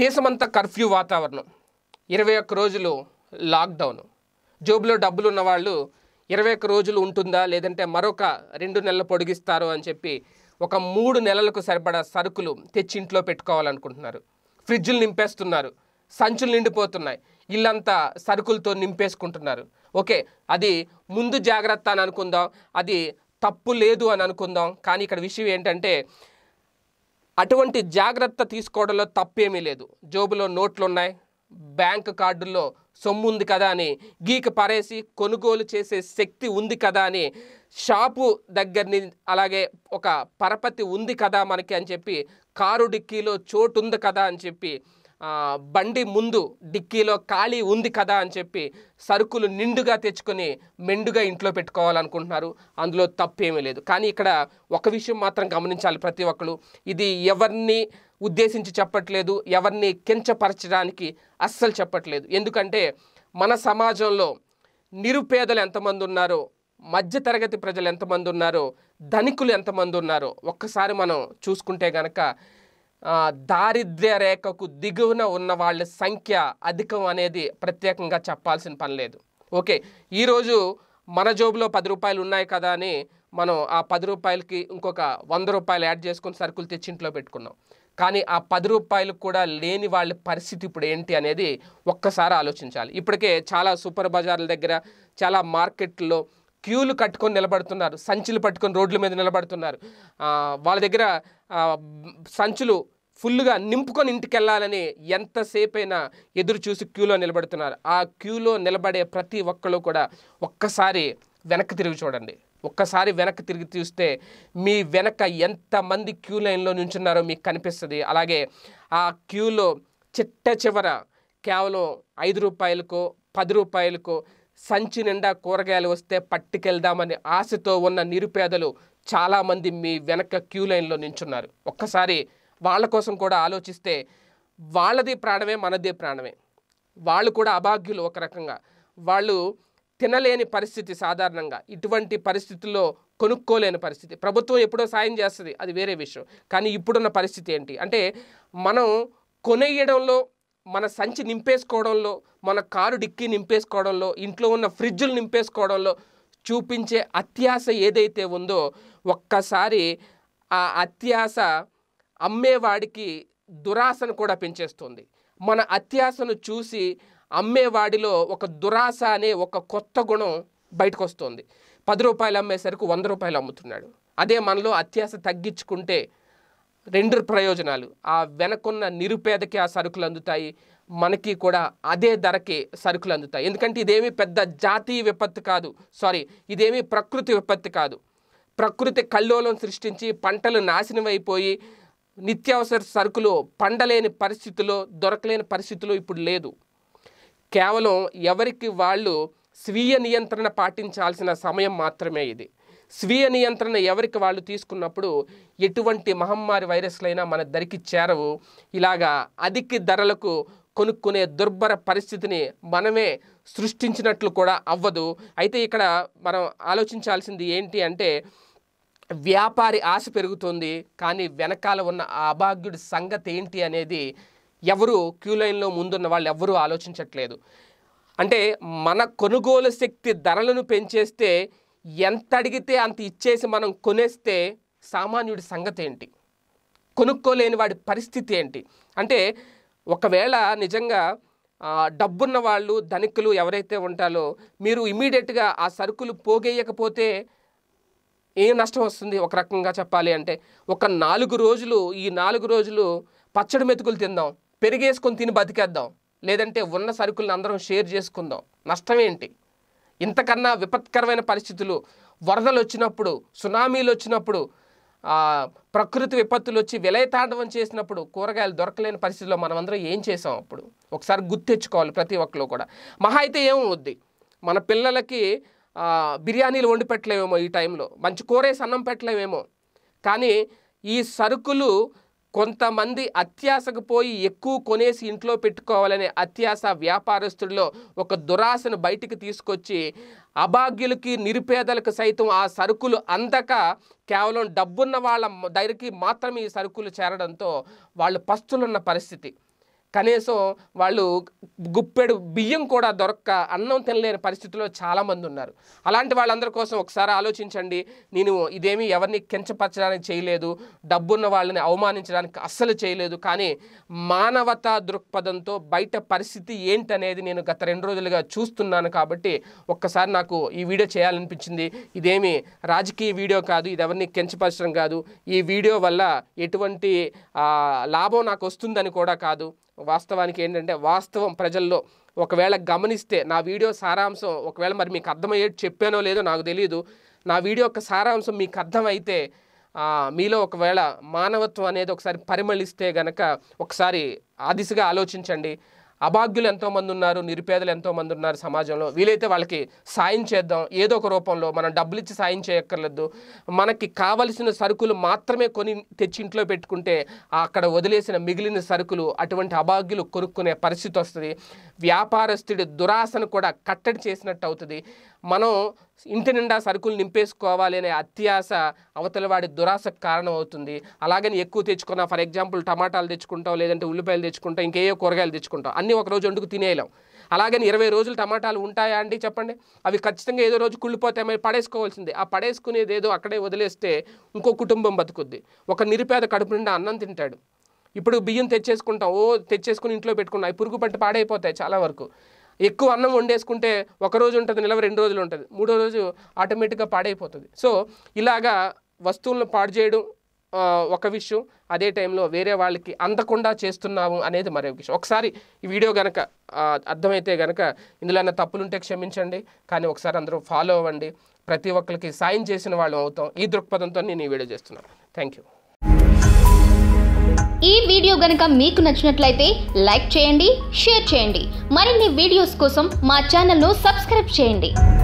దేశమంతా కర్ఫ్యూ వాతావరణం ఇరవై ఒక్క రోజులు లాక్డౌన్ జోబులో డబ్బులు ఉన్న వాళ్ళు ఇరవై ఒక్క రోజులు ఉంటుందా లేదంటే మరొక రెండు నెలలు పొడిగిస్తారు అని చెప్పి ఒక మూడు నెలలకు సరిపడా సరుకులు తెచ్చి ఇంట్లో పెట్టుకోవాలనుకుంటున్నారు ఫ్రిడ్జులు నింపేస్తున్నారు సంచులు నిండిపోతున్నాయి ఇల్లంతా సరుకులతో నింపేసుకుంటున్నారు ఓకే అది ముందు జాగ్రత్త అని అనుకుందాం అది తప్పు లేదు అని అనుకుందాం కానీ ఇక్కడ విషయం ఏంటంటే అటువంటి జాగ్రత్త తీసుకోవడంలో తప్పేమీ లేదు జోబులో నోట్లు ఉన్నాయి బ్యాంక్ కార్డుల్లో సొమ్ము ఉంది కదా అని గీకి పారేసి కొనుగోలు చేసే శక్తి ఉంది కదా అని షాపు దగ్గరని అలాగే ఒక పరపతి ఉంది కదా మనకి అని చెప్పి కారు డిక్కీలో చోటు ఉంది కదా అని చెప్పి ఆ, బండి ముందు డిక్కీలో ఖాళీ ఉంది కదా అని చెప్పి సరుకులు నిండుగా తెచ్చుకొని మెండుగా ఇంట్లో పెట్టుకోవాలనుకుంటున్నారు అందులో తప్పేమీ లేదు కానీ ఇక్కడ ఒక విషయం మాత్రం గమనించాలి ప్రతి ఒక్కరు ఇది ఎవరిని ఉద్దేశించి చెప్పట్లేదు ఎవరిని కించపరచడానికి అస్సలు చెప్పట్లేదు ఎందుకంటే మన సమాజంలో నిరుపేదలు ఎంతమంది ఉన్నారో మధ్యతరగతి ప్రజలు ఎంతమంది ఉన్నారో ధనికులు ఎంతమంది ఉన్నారో ఒక్కసారి మనం చూసుకుంటే గనక ఆ, దారిద్ర్య రేఖకు దిగువన ఉన్న వాళ్ళ సంఖ్య అధికం అనేది ప్రత్యేకంగా చెప్పాల్సిన పని లేదు ఓకే ఈరోజు మన జోబులో పది రూపాయలు ఉన్నాయి కదా అని మనం ఆ పది రూపాయలకి ఇంకొక వంద రూపాయలు యాడ్ చేసుకుని సరుకులు తెచ్చి ఇంట్లో పెట్టుకున్నాం కానీ ఆ పది రూపాయలు కూడా లేని వాళ్ళ పరిస్థితి ఇప్పుడు ఏంటి అనేది ఒక్కసారి ఆలోచించాలి ఇప్పటికే చాలా సూపర్ బజార్ల దగ్గర చాలా మార్కెట్లో క్యూలు కట్టుకొని నిలబడుతున్నారు సంచులు పట్టుకొని రోడ్ల మీద నిలబడుతున్నారు ఆ, వాళ్ళ దగ్గర ఆ, సంచులు ఫుల్గా నింపుకొని ఇంటికి వెళ్ళాలని ఎంతసేపైనా ఎదురు చూసి క్యూలో నిలబడుతున్నారు ఆ క్యూలో నిలబడే ప్రతి ఒక్కరు కూడా ఒక్కసారి వెనక్కి తిరిగి చూడండి ఒక్కసారి వెనక్కి తిరిగి చూస్తే మీ వెనక ఎంతమంది క్యూ లైన్లో నుంచున్నారో మీకు కనిపిస్తుంది అలాగే ఆ క్యూలో చిట్ట చివర కేవలం ఐదు రూపాయలకో పది రూపాయలకో సంచి నిండా కూరగాయలు వస్తే పట్టుకెళ్దామని ఆశతో ఉన్న నిరుపేదలు చాలామంది మీ వెనక క్యూ లైన్లో నించున్నారు ఒక్కసారి వాళ్ళ కోసం కూడా ఆలోచిస్తే వాళ్ళది ప్రాణమే మనది ప్రాణమే వాళ్ళు కూడా అభాగ్యులు ఒక రకంగా వాళ్ళు తినలేని పరిస్థితి సాధారణంగా ఇటువంటి పరిస్థితుల్లో కొనుక్కోలేని పరిస్థితి ప్రభుత్వం ఎప్పుడో సాయం చేస్తుంది అది వేరే విషయం కానీ ఇప్పుడున్న పరిస్థితి ఏంటి అంటే మనం కొనేయడంలో మన సంచి నింపేసుకోవడంలో మన కారు డిక్కీ నింపేసుకోవడంలో ఇంట్లో ఉన్న ఫ్రిడ్జులు నింపేసుకోవడంలో చూపించే అత్యాశ ఏదైతే ఉందో ఒక్కసారి ఆ అత్యాశ అమ్మేవాడికి దురాశను కూడా పెంచేస్తుంది మన అత్యాశను చూసి అమ్మేవాడిలో ఒక దురాశ అనే ఒక కొత్త గుణం బయటకు వస్తుంది పది రూపాయలు అమ్మేసరికి వంద రూపాయలు అమ్ముతున్నాడు అదే మనలో అత్యాశ తగ్గించుకుంటే రెండు ప్రయోజనాలు ఆ వెనకున్న నిరుపేదకి ఆ సరుకులు అందుతాయి మనకి కూడా అదే ధరకి సరుకులు అందుతాయి ఎందుకంటే ఇదేమీ పెద్ద జాతీయ విపత్తు కాదు సారీ ఇదేమీ ప్రకృతి విపత్తు కాదు ప్రకృతి కల్లోలం సృష్టించి పంటలు నాశనం అయిపోయి నిత్యావసర సరుకులు పండలేని పరిస్థితిలో దొరకలేని పరిస్థితిలో ఇప్పుడు లేదు కేవలం ఎవరికి వాళ్ళు స్వీయ నియంత్రణ పాటించాల్సిన సమయం మాత్రమే ఇది స్వీయ నియంత్రణ ఎవరికి వాళ్ళు తీసుకున్నప్పుడు ఎటువంటి మహమ్మారి వైరస్లైనా మన దరికి చేరవు ఇలాగా అధిక ధరలకు కొనుక్కునే దుర్భర పరిస్థితిని మనమే సృష్టించినట్లు కూడా అవ్వదు అయితే ఇక్కడ మనం ఆలోచించాల్సింది ఏంటి అంటే వ్యాపారి ఆశ పెరుగుతుంది కానీ వెనకాల ఉన్న ఆ అభాగ్యుడి సంగతి ఏంటి అనేది ఎవరు క్యూ లైన్లో ముందున్న వాళ్ళు ఎవరూ ఆలోచించట్లేదు అంటే మన కొనుగోలు శక్తి ధరలను పెంచేస్తే ఎంత అడిగితే అంత ఇచ్చేసి మనం కొనేస్తే సామాన్యుడి సంగతి ఏంటి కొనుక్కోలేని వాడి పరిస్థితి ఏంటి అంటే ఒకవేళ నిజంగా ఆ, డబ్బున్న వాళ్ళు ధనికులు ఎవరైతే ఉంటారో మీరు ఇమీడియట్గా ఆ సరుకులు పోగేయకపోతే ఏం నష్టం వస్తుంది ఒక రకంగా చెప్పాలి అంటే ఒక నాలుగు రోజులు ఈ నాలుగు రోజులు పచ్చడి మెతుకులు తిందాం పెరిగేసుకొని తిని బతికేద్దాం లేదంటే ఉన్న సరుకులను అందరం షేర్ చేసుకుందాం నష్టం ఏంటి ఇంతకన్నా విపత్కరమైన పరిస్థితులు వరదలు వచ్చినప్పుడు సునామీలు వచ్చినప్పుడు ఆ, ప్రకృతి విపత్తులు వచ్చి విలయతాండవం చేసినప్పుడు కూరగాయలు దొరకలేని పరిస్థితిలో మనమందరం ఏం చేసాం అప్పుడు ఒకసారి గుర్తెచ్చుకోవాలి ప్రతి ఒక్కరు కూడా మహా అయితే ఏమవుద్ది మన పిల్లలకి ఆ, బిర్యానీలు వండి పెట్టలేమేమో ఈ టైంలో మంచి కూరేసి అన్నం పెట్టలేమేమో కానీ ఈ సరుకులు కొంతమంది అత్యాశకు పోయి ఎక్కువ కొనేసి ఇంట్లో పెట్టుకోవాలనే అత్యాశ వ్యాపారస్తుల్లో ఒక దురాశను బయటికి తీసుకొచ్చి అభాగ్యులకి నిరుపేదలకు సైతం ఆ సరుకులు అందక కేవలం డబ్బున్న వాళ్ళ దగ్గరికి మాత్రమే ఈ సరుకులు చేరడంతో వాళ్ళు పస్తులున్న పరిస్థితి కనీసం వాళ్ళు గుప్పెడు బియ్యం కూడా దొరక్క అన్నం తినలేని పరిస్థితిలో చాలామంది ఉన్నారు అలాంటి వాళ్ళందరి కోసం ఒకసారి ఆలోచించండి నేను ఇదేమీ ఎవరిని కించపరచడానికి చేయలేదు డబ్బున్న వాళ్ళని అవమానించడానికి అస్సలు చేయలేదు కానీ మానవతా దృక్పథంతో బయట పరిస్థితి ఏంటనేది నేను గత రెండు రోజులుగా చూస్తున్నాను కాబట్టి ఒక్కసారి నాకు ఈ వీడియో చేయాలనిపించింది ఇదేమి రాజకీయ వీడియో కాదు ఇది ఎవరిని కించపరచడం కాదు ఈ వీడియో వల్ల ఎటువంటి ఆ, లాభం నాకు వస్తుందని కూడా కాదు వాస్తవానికి ఏంటంటే వాస్తవం ప్రజల్లో ఒకవేళ గమనిస్తే నా వీడియో సారాంశం ఒకవేళ మరి మీకు అర్థమయ్యేది చెప్పానో లేదో నాకు తెలియదు నా వీడియో యొక్క సారాంశం మీకు అర్థమైతే ఆ, మీలో ఒకవేళ మానవత్వం అనేది ఒకసారి పరిమళిస్తే గనక ఒకసారి ఆ దిశగా ఆలోచించండి అభాగ్యులు ఎంతోమంది ఉన్నారు నిరుపేదలు ఎంతోమంది ఉన్నారు సమాజంలో వీలైతే వాళ్ళకి సాయం చేద్దాం ఏదో ఒక రూపంలో మనం డబ్బులు ఇచ్చి సాయం చేయక్కర్లేదు మనకి కావలసిన సరుకులు మాత్రమే కొని తెచ్చి ఇంట్లో పెట్టుకుంటే ఆ అక్కడ వదిలేసిన మిగిలిన సరుకులు అటువంటి అభాగ్యులు కొనుక్కునే పరిస్థితి వస్తుంది వ్యాపారస్తుడి దురాశను కూడా కట్టడి చేసినట్టు అవుతుంది మనం ఇంటి నిండా సరుకులు నింపేసుకోవాలి అనే అత్యాశ అవతల వాడి దురాశకు కారణం అవుతుంది అలాగని ఎక్కువ తెచ్చుకున్నా ఫర్ ఎగ్జాంపుల్ టమాటాలు తెచ్చుకుంటాం లేదంటే ఉల్లిపాయలు తెచ్చుకుంటాం ఇంకేయో కూరగాయలు తెచ్చుకుంటాం అన్నీ ఒక రోజు వండుకు తినేయలేం అలాగని ఇరవై రోజులు టమాటాలు ఉంటాయా అండి చెప్పండి అవి ఖచ్చితంగా ఏదో రోజు కుళ్ళిపోతే మరి పడేసుకోవాల్సిందే ఆ పడేసుకునేది ఏదో అక్కడే వదిలేస్తే ఇంకో కుటుంబం బతుకుద్ది ఒక నిరుపేద కడుపు నిండా అన్నం తింటాడు ఇప్పుడు బియ్యం తెచ్చేసుకుంటాం ఓ తెచ్చేసుకుని ఇంట్లో పెట్టుకున్నాం అవి పురుగు పట్టి పాడైపోతాయి చాలా వరకు ఎక్కువ అన్నం వండేసుకుంటే ఒక రోజు ఉంటుంది నిలవ రెండు రోజులు ఉంటుంది మూడో రోజు ఆటోమేటిక్గా పాడైపోతుంది సో ఇలాగా వస్తువులను పాడు చేయడం ఆ, ఒక విషయం అదే టైంలో వేరే వాళ్ళకి అందకుండా చేస్తున్నాము అనేది మరొక విషయం ఒకసారి ఈ వీడియో గనక ఆ, అర్థమైతే గనక ఇందులో ఏమైనా తప్పులుంటే క్షమించండి కానీ ఒకసారి అందరూ ఫాలో అవ్వండి ప్రతి ఒక్కరికి సాయం చేసిన వాళ్ళం అవుతాం ఈ దృక్పథంతో నేను ఈ వీడియో చేస్తున్నాను థ్యాంక్ యూ ఈ వీడియో గనుక మీకు నచ్చినట్లయితే లైక్ చేయండి షేర్ చేయండి మరిన్ని వీడియోస్ కోసం మా ఛానల్ను సబ్స్క్రైబ్ చేయండి